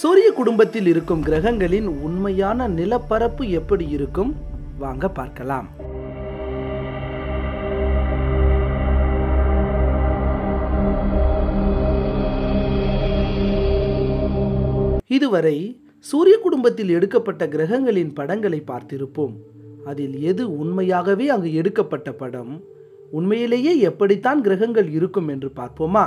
சூரிய குடும்பத்தில் இருக்கும் கிரகங்களின் உண்மையான நிலப்பரப்பு எப்படி இருக்கும் வாங்க பார்க்கலாம் இதுவரை சூரிய குடும்பத்தில் எடுக்கப்பட்ட கிரகங்களின் படங்களை பார்த்திருப்போம் அதில் எது உண்மையாகவே அங்கு எடுக்கப்பட்ட படம் உண்மையிலேயே எப்படித்தான் கிரகங்கள் இருக்கும் என்று பார்ப்போமா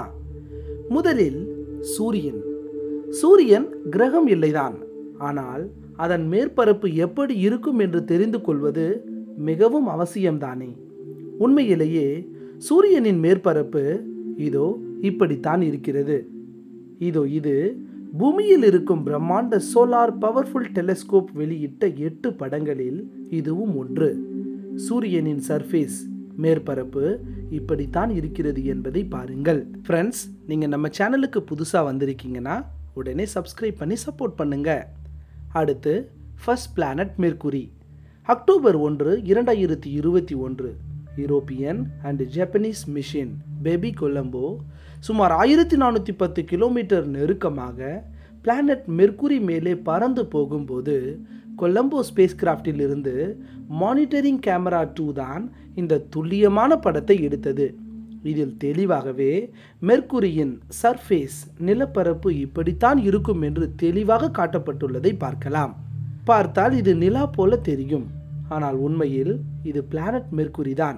முதலில் சூரியன் சூரியன் கிரகம் இல்லைதான் ஆனால் அதன் மேற்பரப்பு எப்படி இருக்கும் என்று தெரிந்து கொள்வது மிகவும் அவசியம்தானே உண்மையிலேயே சூரியனின் மேற்பரப்பு இதோ இப்படித்தான் இருக்கிறது இதோ இது பூமியில் இருக்கும் பிரம்மாண்ட சோலார் பவர்ஃபுல் டெலஸ்கோப் வெளியிட்ட எட்டு படங்களில் இதுவும் ஒன்று சூரியனின் சர்ஃபேஸ் மேற்பரப்பு இப்படித்தான் இருக்கிறது என்பதை பாருங்கள் ஃப்ரெண்ட்ஸ் நீங்கள் நம்ம சேனலுக்கு புதுசாக வந்திருக்கீங்கன்னா உடனே சப்ஸ்கிரைப் பண்ணி சப்போர்ட் பண்ணுங்க அடுத்து ஃபர்ஸ்ட் பிளானட் மெர்க்குரி அக்டோபர் ஒன்று இரண்டாயிரத்தி இருபத்தி ஒன்று European and Japanese mission BepiColombo சுமார் ஆயிரத்தி நானூற்றி பத்து கிலோமீட்டர் நெருக்கமாக பிளானட் மெர்க்குரி மேலே பறந்து போகும்போது கொலம்போ ஸ்பேஸ் கிராஃப்டில் இருந்து மானிட்டரிங் கேமரா டூ தான் இந்த துல்லியமான படத்தை எடுத்தது இதில் தெளிவாகவே மெர்க்குரியின் சர்ஃபேஸ் நிலப்பரப்பு இப்படித்தான் இருக்கும் என்று தெளிவாக காட்டப்பட்டுள்ளதை பார்க்கலாம் பார்த்தால் இது நிலா போல தெரியும் ஆனால் உண்மையில் இது பிளானட் மெர்க்குரி தான்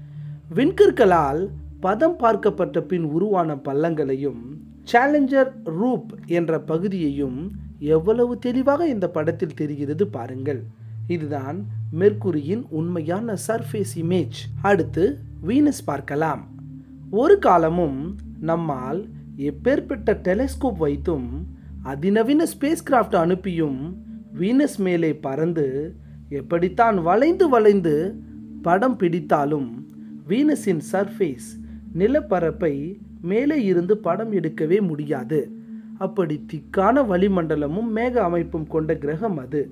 விண்கற்களால் பதம் பார்க்கப்பட்ட பின் உருவான பள்ளங்களையும் சேலஞ்சர் ரூப் என்ற பகுதியையும் எவ்வளவு தெளிவாக இந்த படத்தில் தெரிகிறது பாருங்கள் இதுதான் மெர்க்குரியின் உண்மையான சர்ஃபேஸ் இமேஜ் அடுத்து வீனஸ் பார்க்கலாம் ஒரு காலமும் நம்மால் எப்பேற்பட்ட டெலிஸ்கோப் வைத்தும் அதிநவீன ஸ்பேஸ் கிராஃப்ட் அனுப்பியும் வீனஸ் மேலே பறந்து எப்படித்தான் வளைந்து வளைந்து படம் பிடித்தாலும் வீனஸின் சர்ஃபேஸ் நிலப்பரப்பை மேலே இருந்து படம் எடுக்கவே முடியாது அப்படி திக்கான வளிமண்டலமும் மேக அமைப்பும் கொண்ட கிரகம் அது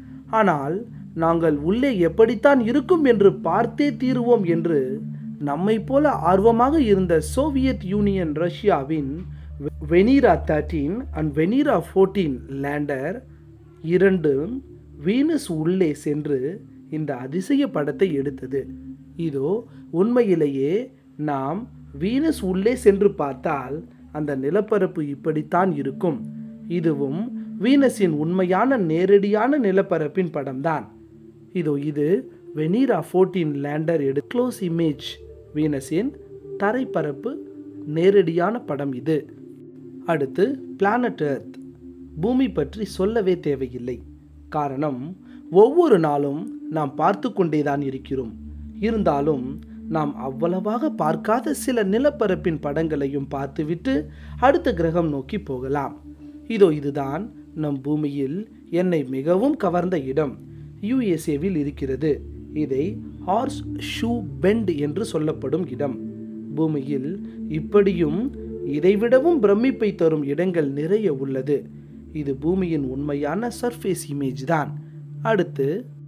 ஆனால் நாங்கள் உள்ளே எப்படித்தான் இருக்கும் என்று பார்த்தே தீருவோம் என்று நம்மை போல ஆர்வமாக இருந்த சோவியத் யூனியன் ரஷ்யாவின் Venera thirteen and Venera fourteen lander இரண்டும் வீனஸ் உள்ளே சென்று இந்த அதிசய படத்தை எடுத்தது இதோ உண்மையிலேயே நாம் வீனஸ் உள்ளே சென்று பார்த்தால் அந்த நிலப்பரப்பு இப்படித்தான் இருக்கும் இதுவும் வீனஸின் உண்மையான நேரடியான நிலப்பரப்பின் படம்தான் இதோ இது வெனிரா ஃபோர்டீன் லேண்டர் எடு க்ளோஸ் இமேஜ் வீனஸின் தரைப்பரப்பு நேரடியான படம் இது அடுத்து பிளானட் எர்த் பூமி பற்றி சொல்லவே தேவையில்லை காரணம் ஒவ்வொரு நாளும் நாம் பார்த்து கொண்டேதான் இருக்கிறோம் இருந்தாலும் நாம் அவ்வளவாக பார்க்காத சில நிலப்பரப்பின் படங்களையும் பார்த்துவிட்டு அடுத்த கிரகம் நோக்கி போகலாம் இதோ இதுதான் நம் பூமியில் என்னை மிகவும் கவர்ந்த இடம் யுஎஸ்ஏவில் இருக்கிறது இதை ஹார்ஸ் ஷூ பெண்ட் என்று சொல்லப்படும் இடம் பூமியில் இப்படியும் இதைவிடவும் பிரமிப்பை தரும் இடங்கள் நிறைய உள்ளது இது பூமியின் உண்மையான சர்ஃபேஸ் இமேஜ் தான் அடுத்து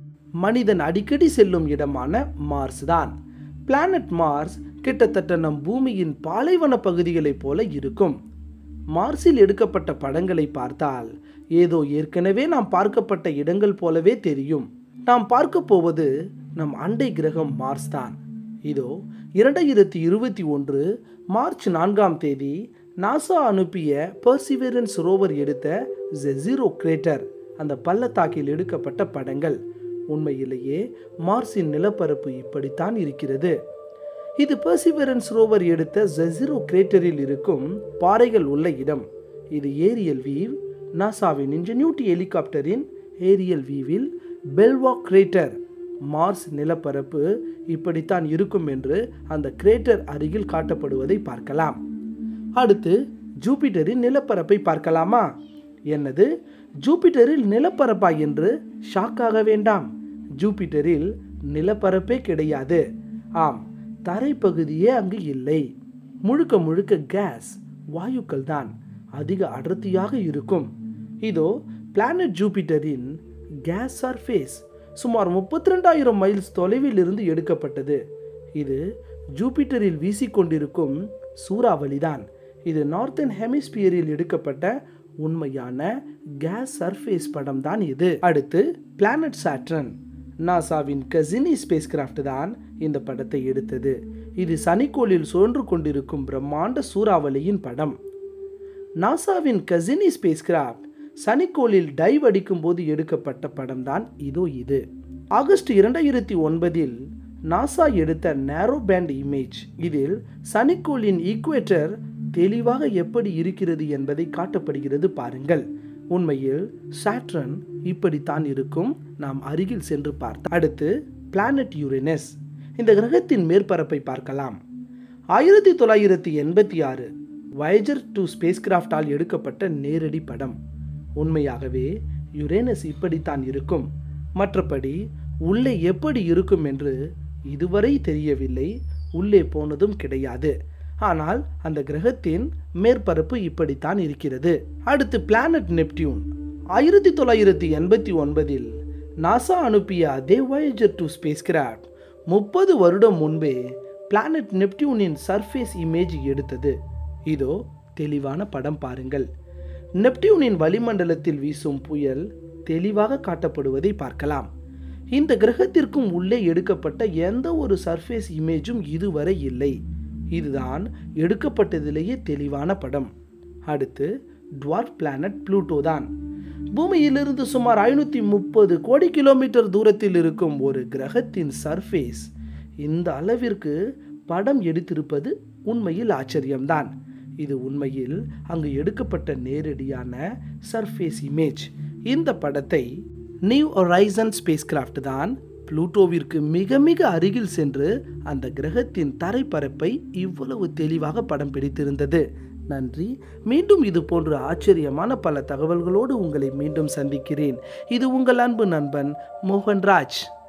மனிதன் அடிக்கடி செல்லும் இடமான மார்ஸ் தான் பிளானட் மார்ஸ் கிட்டத்தட்ட நம் பூமியின் பாலைவன பகுதிகளைப் போல இருக்கும் மார்ஸில் எடுக்கப்பட்ட படங்களை பார்த்தால் ஏதோ ஏற்கனவே நாம் பார்க்கப்பட்ட இடங்கள் போலவே தெரியும் நாம் பார்க்க போவது நம் அண்டை கிரகம் மார்ஸ் தான் இதோ இரண்டாயிரத்தி இருபத்தி ஒன்று மார்ச் நான்காம் தேதி நாசா அனுப்பிய பர்சிவரன்ஸ் ரோவர் எடுத்த ஜெசிரோ கிரேட்டர் அந்த பள்ளத்தாக்கில் எடுக்கப்பட்ட படங்கள் உண்மையிலேயே மார்ஸின் நிலப்பரப்பு இப்படித்தான் இருக்கிறது இது பர்சிவரன்ஸ் ரோவர் எடுத்த ஜெசிரோ கிரேட்டரில் இருக்கும் பாறைகள் உள்ள இடம் இது ஏரியல் வீவ் நாசாவின் இன்ஜினியூட்டி ஹெலிகாப்டரின் ஏரியல் வீவில் பெல்வா கிரேட்டர் மார்ஸ் நிலப்பரப்பு இப்படித்தான் இருக்கும் என்று அந்த கிரேட்டர் அருகில் காட்டப்படுவதை பார்க்கலாம் அடுத்து ஜூபிட்டரின் நிலப்பரப்பை பார்க்கலாமா என்னது ஜூபிட்டரில் நிலப்பரப்பா என்று ஷாக்காக வேண்டாம் ஜூபிட்டரில் நிலப்பரப்பே கிடையாது ஆம் தரைப்பகுதியே அங்கு இல்லை முழுக்க முழுக்க கேஸ் வாயுக்கள் தான் அதிக அடர்த்தியாக இருக்கும் இதோ பிளானட் ஜூபிட்டரின் கேஸ் சர்ஃபேஸ் சுமார் முப்பத்தி ரெண்டாயிரம் மைல்ஸ் தொலைவில் இருந்து எடுக்கப்பட்டது இது ஜூபிட்டரில் வீசிக்கொண்டிருக்கும் சூறாவளிதான் இது நார்த்தன் ஹெமிஸ்பியரில் எடுக்கப்பட்ட உண்மையான கேஸ் சர்ஃபேஸ் படம் தான் இது அடுத்து பிளானட் சாட்ரன் நாசாவின் கசினி ஸ்பேஸ் கிராஃப்ட் தான் இந்த படத்தை எடுத்தது இது சனிக்கோளில் சுழன்று கொண்டிருக்கும் பிரம்மாண்ட சூறாவளியின் படம் நாசாவின் கசினி ஸ்பேஸ் கிராஃப்ட் சனிக்கோளில் டைவ் அடிக்கும் போது எடுக்கப்பட்ட படம் தான் இதோ இது ஆகஸ்ட் இரண்டாயிரத்தி ஒன்பதில் நாசா எடுத்த நேரோ பேண்ட் இமேஜ் இதில் சனிக்கோளின் ஈக்குவேட்டர் தெளிவாக எப்படி இருக்கிறது என்பதை காட்டப்படுகிறது பாருங்கள் உண்மையில் சாட்ரன் இப்படித்தான் இருக்கும் நாம் அருகில் சென்று பார்த்த அடுத்து பிளானட் யூரேனஸ் இந்த கிரகத்தின் மேற்பரப்பை பார்க்கலாம் ஆயிரத்தி தொள்ளாயிரத்தி எண்பத்தி ஆறு வயஜர் டூ ஸ்பேஸ் கிராஃப்டால் எடுக்கப்பட்ட நேரடி படம் உண்மையாகவே யுரேனஸ் இப்படித்தான் இருக்கும் மற்றபடி உள்ளே எப்படி இருக்கும் என்று இதுவரை தெரியவில்லை உள்ளே போனதும் கிடையாது ஆனால் அந்த கிரகத்தின் மேற்பரப்பு இப்படித்தான் இருக்கிறது அடுத்து பிளானட் நெப்டியூன் ஆயிரத்தி தொள்ளாயிரத்தி எண்பத்தி ஒன்பதில் நாசா அனுப்பிய அதே வயேஜர் டூ ஸ்பேஸ் கிராஃப்ட் முப்பது வருடம் முன்பே பிளானட் நெப்டியூனின் சர்ஃபேஸ் இமேஜ் எடுத்தது இதோ தெளிவான படம் பாருங்கள் நெப்டியூனின் வளிமண்டலத்தில் வீசும் புயல் தெளிவாக காட்டப்படுவதை பார்க்கலாம் இந்த கிரகத்திற்கும் உள்ளே எடுக்கப்பட்ட எந்த ஒரு சர்ஃபேஸ் இமேஜும் இதுவரை இல்லை இதுதான் எடுக்கப்பட்டதிலேயே தெளிவான படம் அடுத்து டுவார்க் பிளானட் ப்ளூட்டோ தான் பூமியிலிருந்து சுமார் ஐநூற்றி முப்பது கோடி கிலோமீட்டர் தூரத்தில் இருக்கும் ஒரு கிரகத்தின் சர்ஃபேஸ் இந்த அளவிற்கு படம் எடுத்திருப்பது உண்மையில் ஆச்சரியம்தான் இது உண்மையில் அங்கு எடுக்கப்பட்ட நேரடியான சர்ஃபேஸ் இமேஜ் இந்த படத்தை நியூ ஒரைசன் ஸ்பேஸ் கிராஃப்ட் தான் புளூட்டோவிற்கு மிக மிக அருகில் சென்று அந்த கிரகத்தின் தரைப்பரப்பை இவ்வளவு தெளிவாக படம் பிடித்திருந்தது நன்றி மீண்டும் இது போன்ற ஆச்சரியமான பல தகவல்களோடு உங்களை மீண்டும் சந்திக்கிறேன் இது உங்கள் அன்பு நண்பன் மோகன்ராஜ்